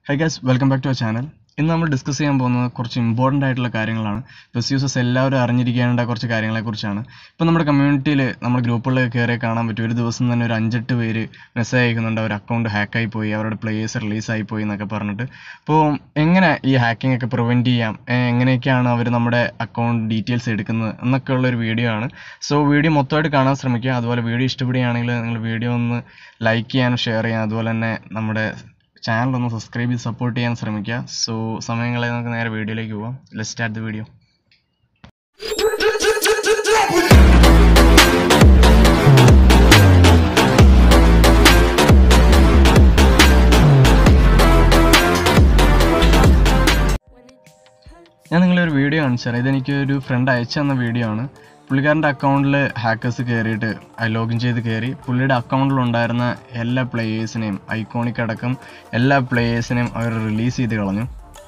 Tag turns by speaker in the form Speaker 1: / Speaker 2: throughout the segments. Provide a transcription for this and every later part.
Speaker 1: high guys welcome back to our channel ഇന്ന് നമ്മൾ discuss ചെയ്യാൻ പോകുന്നത് കുറച്ച് ഇമ്പോർട്ടൻ്റ് ആയിട്ടുള്ള കാര്യങ്ങളാണ് ബസ് യൂസേഴ്സ് എല്ലാവരും അറിഞ്ഞിരിക്കേണ്ട കുറച്ച് കാര്യങ്ങളെക്കുറിച്ചാണ് ഇപ്പോൾ നമ്മുടെ കമ്മ്യൂണിറ്റിയിൽ നമ്മുടെ ഗ്രൂപ്പുകളിൽ കയറി കാണാൻ പറ്റും ഒരു ദിവസം തന്നെ ഒരു അഞ്ചെട്ട് പേര് മെസ്സേജ് അയക്കുന്നുണ്ട് അവർ അക്കൗണ്ട് ഹാക്കായി പോയി അവരുടെ പ്ലേയേഴ്സ് റിലീസായി പോയി എന്നൊക്കെ പറഞ്ഞിട്ട് അപ്പോൾ എങ്ങനെ ഈ ഹാക്കിംഗ് ഒക്കെ പ്രിവെൻറ്റ് ചെയ്യാം ഏ, എങ്ങനെയൊക്കെയാണ് അവർ നമ്മുടെ അക്കൗണ്ട് ഡീറ്റെയിൽസ് എടുക്കുന്നത് എന്നൊക്കെ ഉള്ള ഒരു വീഡിയോ ആണ് സോ വീഡിയോ മൊത്തമായിട്ട് കാണാൻ ശ്രമിക്കുക അതുപോലെ വീഡിയോ ഇഷ്ടപ്പെടുകയാണെങ്കിൽ നിങ്ങൾ വീഡിയോ ഒന്ന് ലൈക്ക് ചെയ്യാനും ഷെയർ ചെയ്യാൻ അതുപോലെ തന്നെ നമ്മുടെ ചാനൽ ഒന്ന് സബ്സ്ക്രൈബ് ചെയ്ത് സപ്പോർട്ട് ചെയ്യാൻ ശ്രമിക്കുക സോ സമയങ്ങളെ നമുക്ക് നേരെ വീഡിയോയിലേക്ക് പോവാം ലെറ്റ് സ്റ്റാർട്ട് ദ വീഡിയോ ഞാൻ നിങ്ങളെ ഒരു വീഡിയോ കാണിച്ചു തരാം ഇതെനിക്ക് ഒരു ഫ്രണ്ട് അയച്ചു തന്ന വീഡിയോ ആണ് പുള്ളിക്കാരൻ്റെ അക്കൗണ്ടിൽ ഹാക്കേഴ്സ് കയറിയിട്ട് ലോഗിൻ ചെയ്ത് കയറി പുള്ളിയുടെ അക്കൗണ്ടിൽ ഉണ്ടായിരുന്ന എല്ലാ പ്ലേയേഴ്സിനെയും ഐക്കോണിക് അടക്കം എല്ലാ പ്ലേയേഴ്സിനെയും അവർ റിലീസ് ചെയ്ത് കളഞ്ഞു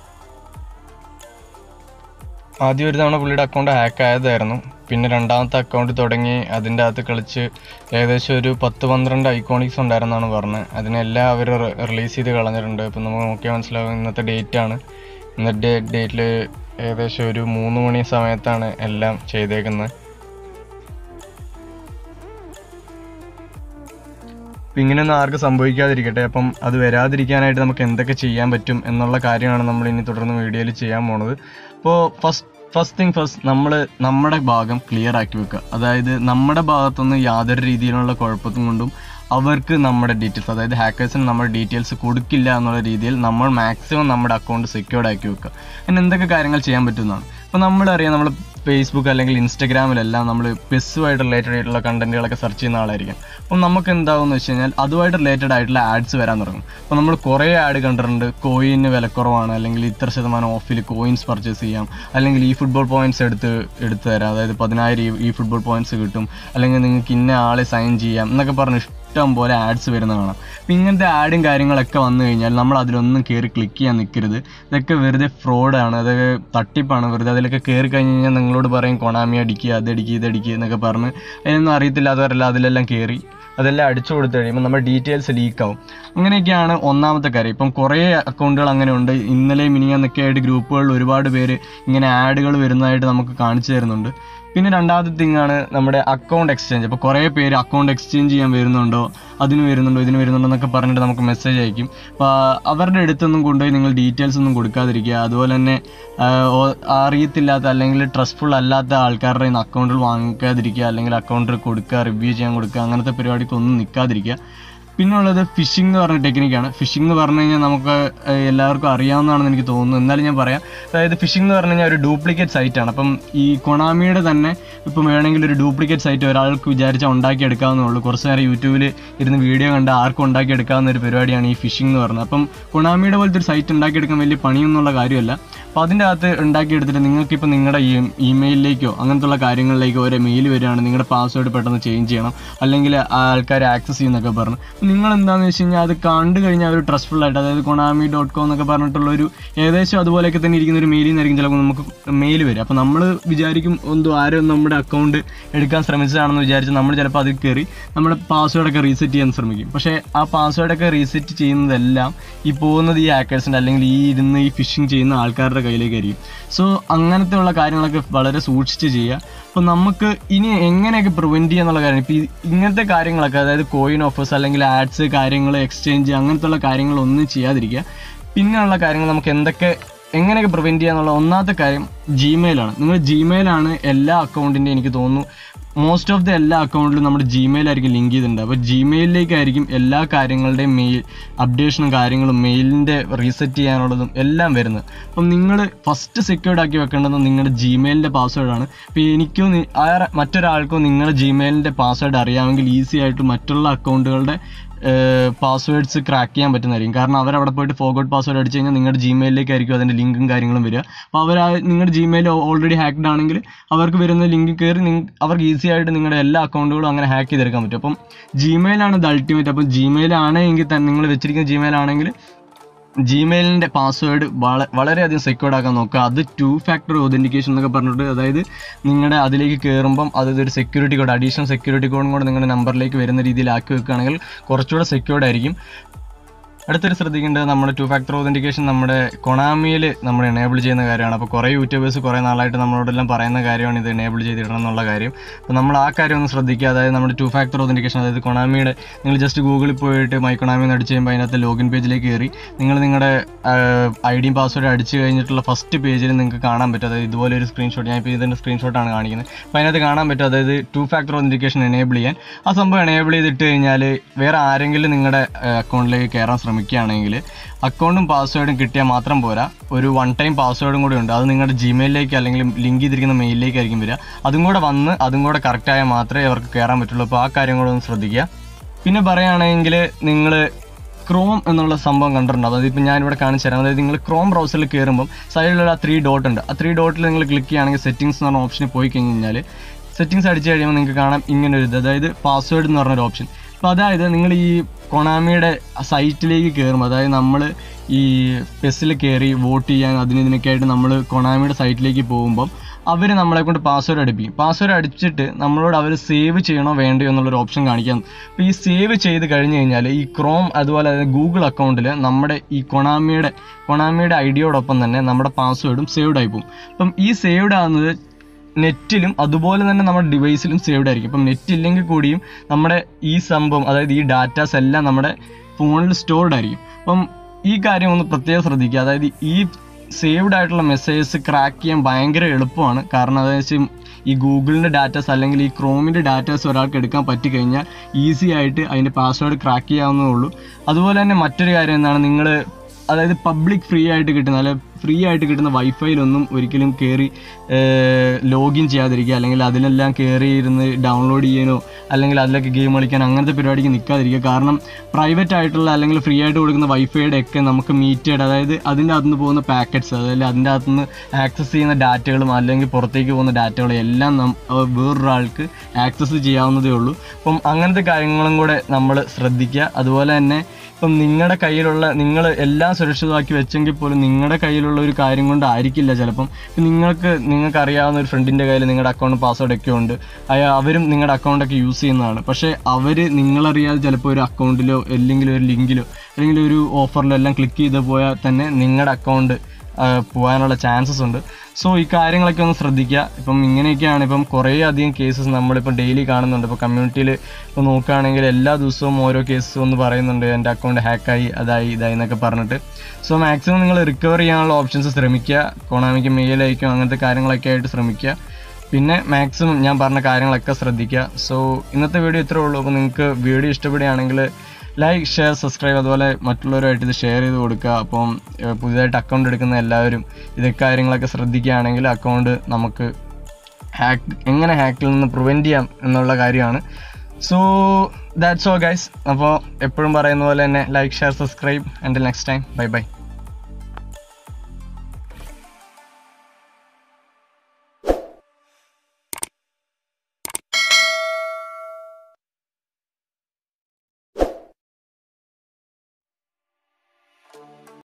Speaker 1: ആദ്യം ഒരു തവണ പുള്ളിയുടെ അക്കൗണ്ട് ഹാക്ക് ആയതായിരുന്നു പിന്നെ രണ്ടാമത്തെ അക്കൗണ്ട് തുടങ്ങി അതിൻ്റെ അകത്ത് കളിച്ച് ഏകദേശം ഒരു പത്ത് പന്ത്രണ്ട് ഐക്കോണിക്സ് ഉണ്ടായിരുന്നാണ് പറഞ്ഞത് അതിനെല്ലാം അവർ റിലീസ് ചെയ്ത് കളഞ്ഞിട്ടുണ്ട് ഇപ്പം നമുക്ക് നോക്കിയാൽ മനസ്സിലാവും ഇന്നത്തെ ഡേറ്റ് ആണ് ഇന്നത്തെ ഡേറ്റിൽ ഏകദേശം ഒരു മൂന്ന് മണി സമയത്താണ് എല്ലാം ചെയ്തേക്കുന്നത് അപ്പം ഇങ്ങനെയൊന്നും ആർക്കും സംഭവിക്കാതിരിക്കട്ടെ അപ്പം അത് വരാതിരിക്കാനായിട്ട് നമുക്ക് എന്തൊക്കെ ചെയ്യാൻ പറ്റും എന്നുള്ള കാര്യമാണ് നമ്മൾ ഇനി തുടർന്ന് വീഡിയോയിൽ ചെയ്യാൻ പോണത് അപ്പോൾ ഫസ്റ്റ് ഫസ്റ്റ് തിങ് ഫസ്റ്റ് നമ്മൾ നമ്മുടെ ഭാഗം ക്ലിയർ ആക്കി വെക്കുക അതായത് നമ്മുടെ ഭാഗത്തുനിന്ന് യാതൊരു രീതിയിലുള്ള കുഴപ്പത്തും കൊണ്ടും അവർക്ക് നമ്മുടെ ഡീറ്റെയിൽസ് അതായത് ഹാക്കേഴ്സിന് നമ്മുടെ ഡീറ്റെയിൽസ് കൊടുക്കില്ല എന്നുള്ള രീതിയിൽ നമ്മൾ മാക്സിമം നമ്മുടെ അക്കൗണ്ട് സെക്യൂർഡ് ആക്കി വെക്കുക അതിന് എന്തൊക്കെ കാര്യങ്ങൾ ചെയ്യാൻ പറ്റുന്നതാണ് അപ്പോൾ നമ്മളറിയാം നമ്മൾ ഫേസ്ബുക്ക് അല്ലെങ്കിൽ ഇൻസ്റ്റഗ്രാമിലെല്ലാം നമ്മൾ പെസ്സുമായിട്ട് റിലേറ്റഡ് ആയിട്ടുള്ള കണ്ടന്റുകളൊക്കെ സെർച്ച് ചെയ്യുന്ന ആളായിരിക്കും അപ്പം നമുക്ക് എന്താവുമെന്ന് വെച്ച് കഴിഞ്ഞാൽ അതുമായിട്ട് റിലേറ്റഡ് ആയിട്ടുള്ള ആഡ്സ് വരാൻ തുടങ്ങും അപ്പോൾ നമ്മൾ കുറേ ആഡ് കണ്ടിട്ടുണ്ട് കോയിന് വിലക്കുറവാണ് അല്ലെങ്കിൽ ഇത്ര ശതമാനം ഓഫിൽ കോയിൻസ് പർച്ചേസ് ചെയ്യാം അല്ലെങ്കിൽ ഈ ഫുട്ബോൾ പോയിന്റ്സ് എടുത്ത് എടുത്തു തരാം അതായത് പതിനായിരം ഈ- ഈ ഫുട്ബോൾ പോയിന്റ്സ് കിട്ടും അല്ലെങ്കിൽ നിങ്ങൾക്ക് ഇന്ന ആളെ സൈൻ ചെയ്യാം എന്നൊക്കെ പറഞ്ഞ് ഇഷ്ടം പോലെ ആഡ്സ് വരുന്ന കാണാം അപ്പം ഇങ്ങനത്തെ ആഡും കാര്യങ്ങളൊക്കെ വന്നു കഴിഞ്ഞാൽ നമ്മൾ അതിലൊന്നും കയറി ക്ലിക്ക് ചെയ്യാൻ നിൽക്കരുത് ഇതൊക്കെ വെറുതെ ഫ്രോഡാണ് അതൊക്കെ തട്ടിപ്പാണ് വെറുതെ അതിലൊക്കെ കയറി കഴിഞ്ഞ് കഴിഞ്ഞാൽ നിങ്ങളോട് പറയും കൊണാമി അടിക്കുക അതടിക്കുക ഇതടിക്കുക എന്നൊക്കെ പറഞ്ഞ് അതിനൊന്നും അറിയത്തില്ലാത്തവരല്ല അതിലെല്ലാം കയറി അതെല്ലാം അടിച്ചു കൊടുത്തു കഴിയുമ്പോൾ നമ്മുടെ ഡീറ്റെയിൽസ് ലീക്ക് ആവും അങ്ങനെയൊക്കെയാണ് ഒന്നാമത്തെ കാര്യം ഇപ്പം കുറേ അക്കൗണ്ടുകൾ അങ്ങനെ ഉണ്ട് ഇന്നലെ മിനിങ്ങാന്നൊക്കെ ആയിട്ട് ഗ്രൂപ്പുകളിൽ ഒരുപാട് പേര് ഇങ്ങനെ ആഡുകൾ വരുന്നതായിട്ട് നമുക്ക് കാണിച്ചു തരുന്നുണ്ട് പിന്നെ രണ്ടാമത്തെ തിങ് ആണ് നമ്മുടെ അക്കൗണ്ട് എക്സ്ചേഞ്ച് അപ്പോൾ കുറേ പേര് അക്കൗണ്ട് എക്സ്ചേഞ്ച് ചെയ്യാൻ വരുന്നുണ്ടോ അതിന് വരുന്നുണ്ടോ ഇതിന് വരുന്നുണ്ടോ എന്നൊക്കെ പറഞ്ഞിട്ട് നമുക്ക് മെസ്സേജ് അയക്കും അപ്പോൾ അവരുടെ അടുത്തൊന്നും കൊണ്ടുപോയി നിങ്ങൾ ഡീറ്റെയിൽസ് ഒന്നും കൊടുക്കാതിരിക്കുക അതുപോലെ തന്നെ ആ, ഓ- അറിയത്തില്ലാത്ത അല്ലെങ്കിൽ ട്രസ്റ്റ്ഫുൾ അല്ലാത്ത ആൾക്കാരുടെ കയ്യിൽ നിന്ന് അക്കൗണ്ടിൽ വാങ്ങിക്കാതിരിക്കുക അല്ലെങ്കിൽ അക്കൗണ്ടിൽ കൊടുക്കുക റിവ്യൂ ചെയ്യാൻ കൊടുക്കുക അങ്ങനത്തെ പരിപാടിക്കൊന്നും നിൽക്കാതിരിക്കുക പിന്നെ ഉള്ളത് ഫിഷിംഗ് എന്ന് പറഞ്ഞ ടെക്നിക്കാണ് ഫിഷിംഗ് എന്ന് പറഞ്ഞു കഴിഞ്ഞാൽ നമുക്ക് ഏഹ്, എല്ലാവർക്കും അറിയാവുന്നതാണെന്ന് എനിക്ക് തോന്നുന്നു എന്നാലും ഞാൻ പറയാം അതായത് ഫിഷിംഗ് എന്ന് പറഞ്ഞു കഴിഞ്ഞാൽ ഒരു ഡ്യൂപ്ലിക്കേറ്റ് സൈറ്റ് ആണ് അപ്പം ഈ കൊണാമിയുടെ തന്നെ ഇപ്പം വേണമെങ്കിൽ ഒരു ഡ്യൂപ്ലിക്കേറ്റ് സൈറ്റ് ഒരാൾക്ക് വിചാരിച്ചാൽ ഉണ്ടാക്കിയെടുക്കാവുന്നേ ഉള്ളൂ കുറച്ച് നേരം യൂട്യൂബിൽ ഇരുന്ന് വീഡിയോ കണ്ട് ആർക്കും ഉണ്ടാക്കിയെടുക്കാവുന്ന ഒരു പരിപാടിയാണ് ഈ ഫിഷിംഗ് എന്ന് പറയുന്നത് അപ്പം കൊണാമിയുടെ പോലത്തെ ഒരു സൈറ്റ് ഉണ്ടാക്കിയെടുക്കാൻ വലിയ പണിയൊന്നുള്ള കാര്യമല്ല അപ്പോൾ അതിൻ്റെ അകത്ത് ഉണ്ടാക്കിയെടുത്തിട്ട് നിങ്ങൾക്കിപ്പോൾ നിങ്ങളുടെ ഈ ഇമെയിലിലേക്കോ അങ്ങനത്തുള്ള കാര്യങ്ങളിലേക്കോ ഒരു മെയിൽ വരികയാണ് നിങ്ങളുടെ പാസ്വേഡ് പെട്ടെന്ന് ചേഞ്ച് ചെയ്യണം അല്ലെങ്കിൽ ആൾക്കാർ ആക്സസ് ചെയ്യുന്നൊക്കെ പറഞ്ഞു അപ്പോൾ നിങ്ങൾ എന്താണെന്ന് വെച്ച് കഴിഞ്ഞാൽ അത് കണ്ടു കഴിഞ്ഞാൽ ഒരു ട്രസ്റ്റ്ഫുൾ ആയിട്ട് അതായത് കൊണാമി ഡോട്ട് കോം എന്നൊക്കെ പറഞ്ഞിട്ടുള്ള ഒരു ഏകദേശം അതുപോലെയൊക്കെ തന്നെ ഇരിക്കുന്ന ഒരു മെയിലിൽ നിന്നായിരിക്കും ചിലപ്പോൾ നമുക്ക് മെയിൽ വരും അപ്പോൾ നമ്മൾ വിചാരിക്കും എന്തോ ആരോ നമ്മുടെ അക്കൗണ്ട് എടുക്കാൻ ശ്രമിച്ചതാണെന്ന് വിചാരിച്ച് നമ്മൾ ചിലപ്പോൾ അതിൽ കയറി നമ്മുടെ പാസ്വേഡൊക്കെ റീസെറ്റ് ചെയ്യാൻ ശ്രമിക്കും പക്ഷേ ആ പാസ്വേഡൊക്കെ റീസെറ്റ് ചെയ്യുന്നതെല്ലാം ഈ പോകുന്നത് ഈ ഹാക്കേഴ്സിൻ്റെ അല്ലെങ്കിൽ ഈ ഇരുന്ന് ഈ ഫിഷിംഗ് ചെയ്യുന്ന ആൾക്കാരുടെ കയ്യിലേക്കായിരിക്കും സോ അങ്ങനത്തെ ഉള്ള കാര്യങ്ങളൊക്കെ വളരെ സൂക്ഷിച്ച് ചെയ്യുക അപ്പോൾ നമുക്ക് ഇനി എങ്ങനെയൊക്കെ പ്രിവെൻറ്റ് ചെയ്യുക എന്നുള്ള കാര്യം ഇപ്പോൾ ഇങ്ങനത്തെ കാര്യങ്ങളൊക്കെ അതായത് കോയിൻ ഓഫേഴ്സ് അല്ലെങ്കിൽ ആഡ്സ് കാര്യങ്ങൾ എക്സ്ചേഞ്ച് അങ്ങനത്തെ ഉള്ള കാര്യങ്ങളൊന്നും ചെയ്യാതിരിക്കുക പിന്നെയുള്ള കാര്യങ്ങൾ നമുക്ക് എന്തൊക്കെ എങ്ങനെയൊക്കെ പ്രിവെൻറ്റ് ചെയ്യുക എന്നുള്ള ഒന്നാമത്തെ കാര്യം ജിമെയിലാണ് നിങ്ങൾ ജിമെയിലാണ് എല്ലാ അക്കൗണ്ടിൻ്റെ എനിക്ക് തോന്നുന്നു മോസ്റ്റ് ഓഫ് ദി എല്ലാ അക്കൗണ്ടിലും നമ്മുടെ ജിമെയിൽ ആയിരിക്കും ലിങ്ക് ചെയ്തിട്ടുണ്ട് അപ്പോൾ ജിമെയിലിലേക്കായിരിക്കും എല്ലാ കാര്യങ്ങളുടെയും മെയിൽ അപ്ഡേഷനും കാര്യങ്ങളും മെയിലിൻ്റെ റീസെറ്റ് ചെയ്യാനുള്ളതും എല്ലാം വരുന്നത് അപ്പം നിങ്ങൾ ഫസ്റ്റ് സെക്യൂർഡ് ആക്കി വെക്കേണ്ടത് നിങ്ങളുടെ ജിമെയിലിൻ്റെ പാസ്വേഡാണ് അപ്പോൾ എനിക്കോ നി- ആരെ- മറ്റൊരാൾക്കോ നിങ്ങളുടെ ജിമെയിലിൻ്റെ പാസ്വേഡ് അറിയാമെങ്കിൽ ഈസി ആയിട്ട് മറ്റുള്ള അക്കൗണ്ടുകളുടെ പാസ്വേഡ്സ് ക്രാക്ക് ചെയ്യാൻ പറ്റുന്നതായിരിക്കും കാരണം അവർ അവിടെ പോയിട്ട് ഫോർഗോട്ട് പാസ്വേഡ് അടിച്ചു കഴിഞ്ഞാൽ നിങ്ങളുടെ ജിമെയിലിലേക്കായിരിക്കും അതിൻ്റെ ലിങ്കും കാര്യങ്ങളും വരിക അപ്പോൾ അവർ ആ നിങ്ങളുടെ ജിമെയിൽ ഓൾറെഡി ഹാക്ക്ഡ് ആണെങ്കിൽ അവർക്ക് വരുന്ന ലിങ്കിൽ കയറി നിങ്ങ- അവർക്ക് ഈസി ആയിട്ട് നിങ്ങളുടെ എല്ലാ അക്കൗണ്ടുകളും അങ്ങനെ ഹാക്ക് ചെയ്തെടുക്കാൻ പറ്റും അപ്പം ജിമെയിലാണ് ഇത് അൾട്ടിമേറ്റ് അപ്പം ജിമെയിൽ ആണെങ്കിൽ തന്നെ നിങ്ങൾ വെച്ചിരിക്കുന്ന ജിമെയിൽ ആണെങ്കിൽ ജിമെയിലിൻ്റെ പാസ്വേഡ് വള വളരെയധികം സെക്യൂർഡ് ആക്കാൻ നോക്കുക അത് ടു ഫാക്ടർ ഒതൻറ്റിക്കേഷൻ എന്നൊക്കെ പറഞ്ഞിട്ട് അതായത് നിങ്ങളുടെ അതിലേക്ക് കയറുമ്പം അത് ഒരു സെക്യൂരിറ്റി കോഡ് അഡീഷണൽ സെക്യൂരിറ്റി കോഡും കൂടെ നിങ്ങളുടെ നമ്പറിലേക്ക് വരുന്ന രീതിയിൽ ആക്കി വെക്കുകയാണെങ്കിൽ കുറച്ചുകൂടെ സെക്യൂർഡ് ആയിരിക്കും അടുത്തൊരു ശ്രദ്ധിക്കേണ്ടത് നമ്മുടെ ടു ഫാക്ടർ ഒതൻറ്റിക്കേഷൻ നമ്മുടെ കൊണാമിയിൽ നമ്മൾ എനേബിൾ ചെയ്യുന്ന കാര്യമാണ് അപ്പോൾ കുറേ യൂട്യൂബേഴ്സ് കുറേ നാളായിട്ട് നമ്മളോടെല്ലാം പറയുന്ന കാര്യമാണ് ഇത് എനേബിൾ ചെയ്തിടണം എന്നുള്ള കാര്യം അപ്പോൾ നമ്മൾ ആ കാര്യം ഒന്ന് ശ്രദ്ധിക്കുക അതായത് നമ്മുടെ ടു ഫാക്ടർ ഒതൻറ്റിക്കേഷൻ അതായത് കൊണാമിയുടെ നിങ്ങൾ ജസ്റ്റ് ഗൂഗിളിൽ പോയിട്ട് മൈ കൊണാമി എന്ന് അടിച്ച് കഴിയുമ്പോൾ അതിനകത്ത് ലോഗിൻ പേജിലേക്ക് കയറി നിങ്ങൾ നിങ്ങളുടെ ഐ ഡിയും പാസ്വേഡ് അടിച്ച് കഴിഞ്ഞിട്ടുള്ള ഫസ്റ്റ് പേജിൽ നിങ്ങൾക്ക് കാണാൻ പറ്റും അതായത് ഇതുപോലെ ഒരു സ്ക്രീൻഷോട്ട് ഞാൻ ഇപ്പോൾ ഇതിൻ്റെ സ്ക്രീൻഷോട്ടാണ് കാണിക്കുന്നത് അപ്പോൾ അതിനകത്ത് കാണാൻ പറ്റും അതായത് ടു ഫാക്ടർ ഒതൻറ്റിക്കേഷൻ എനേബിൾ ചെയ്യാൻ ആ സംഭവം എനേബിൾ ചെയ്തിട്ട് കഴിഞ്ഞാൽ വേറെ ആരെങ്കിലും നിങ്ങളുടെ അക്കൗണ്ടിലേക്ക് കയറാൻ ശ്രമിക്കുകയാണെങ്കിൽ അക്കൗണ്ടും പാസ്വേഡും കിട്ടിയാൽ മാത്രം പോരാ ഒരു വൺ ടൈം പാസ്വേഡും കൂടി ഉണ്ട് അത് നിങ്ങളുടെ ജിമെയിലിലേക്ക് അല്ലെങ്കിൽ ലിങ്ക് ചെയ്തിരിക്കുന്ന മെയിലിലേക്കായിരിക്കും വരിക അതും കൂടെ വന്ന് അതും കൂടെ കറക്റ്റായാൽ മാത്രമേ അവർക്ക് കയറാൻ പറ്റുള്ളൂ അപ്പോൾ ആ കാര്യം കൂടെ ഒന്ന് ശ്രദ്ധിക്കുക പിന്നെ പറയുകയാണെങ്കിൽ നിങ്ങൾ ക്രോം എന്നുള്ള സംഭവം കണ്ടിട്ടുണ്ടാവും അതായത് ഇപ്പം ഞാനിവിടെ കാണിച്ചു തരാം അതായത് നിങ്ങൾ ക്രോം ബ്രൗസറിൽ കയറുമ്പോൾ സൈഡിലുള്ള ആ ത്രീ ഡോട്ട് ഉണ്ട് ആ ത്രീ ഡോട്ടിൽ നിങ്ങൾ ക്ലിക്ക് ചെയ്യുകയാണെങ്കിൽ സെറ്റിംഗ്സ് എന്ന് പറഞ്ഞ ഓപ്ഷനിൽ പോയി കഴിഞ്ഞാൽ സെറ്റിംഗ്സ് അടിച്ചു കഴിയുമ്പോൾ നിങ്ങൾക്ക് കാണാം ഇങ്ങനെ ഒരു ഇത് അതായത് പാസ്വേഡ് എന്ന് പറഞ്ഞൊരു ഓപ്ഷൻ അപ്പോൾ അതായത് നിങ്ങൾ ഈ കൊണാമിയുടെ സൈറ്റിലേക്ക് കയറുമ്പോൾ അതായത് നമ്മൾ ഈ പെസ്സിൽ കയറി വോട്ട് ചെയ്യാൻ അതിന് ഇതിനൊക്കെ ആയിട്ട് നമ്മൾ കൊണാമിയുടെ സൈറ്റിലേക്ക് പോകുമ്പം അവർ നമ്മളെ കൊണ്ട് പാസ്വേഡ് അടിപ്പിക്കും പാസ്വേഡ് അടിച്ചിട്ട് നമ്മളോട് അവർ സേവ് ചെയ്യണോ വേണ്ടയോ എന്നുള്ളൊരു ഓപ്ഷൻ കാണിക്കാം അപ്പോൾ ഈ സേവ് ചെയ്ത് കഴിഞ്ഞ് കഴിഞ്ഞാൽ ഈ ക്രോം അതുപോലെ ഗൂഗിൾ അക്കൗണ്ടിൽ നമ്മുടെ ഈ കൊണാമിയുടെ കൊണാമിയുടെ ഐഡിയോടൊപ്പം തന്നെ നമ്മുടെ പാസ്വേഡും സേവ്ഡ് ആയി പോകും അപ്പം ഈ സേവ്ഡ് ആകുന്നത് നെറ്റിലും അതുപോലെ തന്നെ നമ്മുടെ ഡിവൈസിലും സേവ്ഡ് ആയിരിക്കും അപ്പം നെറ്റ് ഇല്ലെങ്കിൽ കൂടിയും നമ്മുടെ ഈ സംഭവം അതായത് ഈ ഡാറ്റാസ് എല്ലാം നമ്മുടെ ഫോണിൽ സ്റ്റോർഡ് ആയിരിക്കും അപ്പം ഈ കാര്യം ഒന്ന് പ്രത്യേകം ശ്രദ്ധിക്കുക അതായത് ഈ സേവ്ഡ് ആയിട്ടുള്ള മെസ്സേജസ് ക്രാക്ക് ചെയ്യാൻ ഭയങ്കര എളുപ്പമാണ് കാരണം അതായത് വെച്ചാൽ ഈ ഗൂഗിളിൻ്റെ ഡാറ്റാസ് അല്ലെങ്കിൽ ഈ ക്രോമിൻ്റെ ഡാറ്റാസ് ഒരാൾക്ക് എടുക്കാൻ പറ്റിക്കഴിഞ്ഞാൽ ഈസി ആയിട്ട് അതിൻ്റെ പാസ്വേഡ് ക്രാക്ക് ചെയ്യാവുന്നതേ ഉള്ളൂ അതുപോലെ തന്നെ മറ്റൊരു കാര്യം എന്താണ് നിങ്ങൾ അതായത് പബ്ലിക് ഫ്രീ ആയിട്ട് കിട്ടുന്ന അല്ലെ ഫ്രീ ആയിട്ട് കിട്ടുന്ന വൈഫൈയിലൊന്നും ഒരിക്കലും കയറി ലോഗിൻ ചെയ്യാതിരിക്കുക അല്ലെങ്കിൽ അതിലെല്ലാം കയറി ഇരുന്ന് ഡൗൺലോഡ് ചെയ്യാനോ അല്ലെങ്കിൽ അതിലൊക്കെ ഗെയിം കളിക്കാൻ അങ്ങനത്തെ പരിപാടിക്ക് നിൽക്കാതിരിക്കുക കാരണം പ്രൈവറ്റ് ആയിട്ടുള്ള അല്ലെങ്കിൽ ഫ്രീ ആയിട്ട് കൊടുക്കുന്ന വൈഫൈയുടെ ഒക്കെ നമുക്ക് മീറ്റഡ് അതായത് അതിൻ്റെ അകത്തുനിന്ന് പോകുന്ന പാക്കറ്റ്സ് അതായത് അതിൻ്റെ അകത്തുനിന്ന് ആക്സസ് ചെയ്യുന്ന ഡാറ്റകളും അല്ലെങ്കിൽ പുറത്തേക്ക് പോകുന്ന ഡാറ്റകളും എല്ലാം നം വേറൊരാൾക്ക് ആക്സസ് ചെയ്യാവുന്നതേ ഉള്ളൂ അപ്പം അങ്ങനത്തെ കാര്യങ്ങളും കൂടെ നമ്മൾ ശ്രദ്ധിക്കുക അതുപോലെ തന്നെ ഇപ്പം നിങ്ങളുടെ കയ്യിലുള്ള നിങ്ങൾ എല്ലാം സുരക്ഷിതമാക്കി വെച്ചെങ്കിൽ പോലും നിങ്ങളുടെ കയ്യിലുള്ള ഒരു കാര്യം കൊണ്ടായിരിക്കില്ല ചിലപ്പം ഇപ്പം നിങ്ങൾക്ക് നിങ്ങൾക്ക് അറിയാവുന്ന ഒരു ഫ്രണ്ടിൻ്റെ കയ്യിൽ നിങ്ങളുടെ അക്കൗണ്ട് പാസ്വേഡ് ഒക്കെ ഉണ്ട് അയാ അവരും നിങ്ങളുടെ അക്കൗണ്ടൊക്കെ യൂസ് ചെയ്യുന്നതാണ് പക്ഷേ അവർ നിങ്ങളറിയാതെ ചിലപ്പോൾ ഒരു അക്കൗണ്ടിലോ അല്ലെങ്കിൽ ഒരു ലിങ്കിലോ അല്ലെങ്കിൽ ഒരു ഓഫറിലോ എല്ലാം ക്ലിക്ക് ചെയ്ത് പോയാൽ തന്നെ നിങ്ങളുടെ അക്കൗണ്ട് പോകാനുള്ള ചാൻസസ് ഉണ്ട് സോ ഈ കാര്യങ്ങളൊക്കെ ഒന്ന് ശ്രദ്ധിക്കുക ഇപ്പം ഇങ്ങനെയൊക്കെയാണ് ഇപ്പം കുറേ അധികം കേസസ് നമ്മളിപ്പോൾ ഡെയിലി കാണുന്നുണ്ട് ഇപ്പോൾ കമ്മ്യൂണിറ്റിയിൽ ഇപ്പോൾ നോക്കുകയാണെങ്കിൽ എല്ലാ ദിവസവും ഓരോ കേസസ് ഒന്ന് പറയുന്നുണ്ട് എൻ്റെ അക്കൗണ്ട് ഹാക്കായി അതായി ഇതായി എന്നൊക്കെ പറഞ്ഞിട്ട് സോ മാക്സിമം നിങ്ങൾ റിക്കവർ ചെയ്യാനുള്ള ഓപ്ഷൻസ് ശ്രമിക്കുക കൊണാമിക്ക് മെയിൽ അയക്കും അങ്ങനത്തെ കാര്യങ്ങളൊക്കെ ആയിട്ട് ശ്രമിക്കുക പിന്നെ മാക്സിമം ഞാൻ പറഞ്ഞ കാര്യങ്ങളൊക്കെ ശ്രദ്ധിക്കുക സോ ഇന്നത്തെ വീഡിയോ ഇത്രേ ഉള്ളൂ അപ്പോൾ നിങ്ങൾക്ക് വീഡിയോ ഇഷ്ടപ്പെടുകയാണെങ്കിൽ ലൈക്ക് ഷെയർ സബ്സ്ക്രൈബ് അതുപോലെ മറ്റുള്ളവരുമായിട്ട് ഇത് ഷെയർ ചെയ്ത് കൊടുക്കുക അപ്പം ഏഹ്, പുതിയതായിട്ട് അക്കൗണ്ട് എടുക്കുന്ന എല്ലാവരും ഇതൊക്കെ കാര്യങ്ങളൊക്കെ ശ്രദ്ധിക്കുകയാണെങ്കിൽ അക്കൗണ്ട് നമുക്ക് ഹാക്ക് എങ്ങനെ ഹാക്കിൽ നിന്ന് പ്രിവെൻറ്റ് ചെയ്യാം എന്നുള്ള കാര്യമാണ് സോ ദാറ്റ്സ് ഓ ഗൈസ് അപ്പോൾ എപ്പോഴും പറയുന്ന പോലെ തന്നെ like share subscribe and next time bye by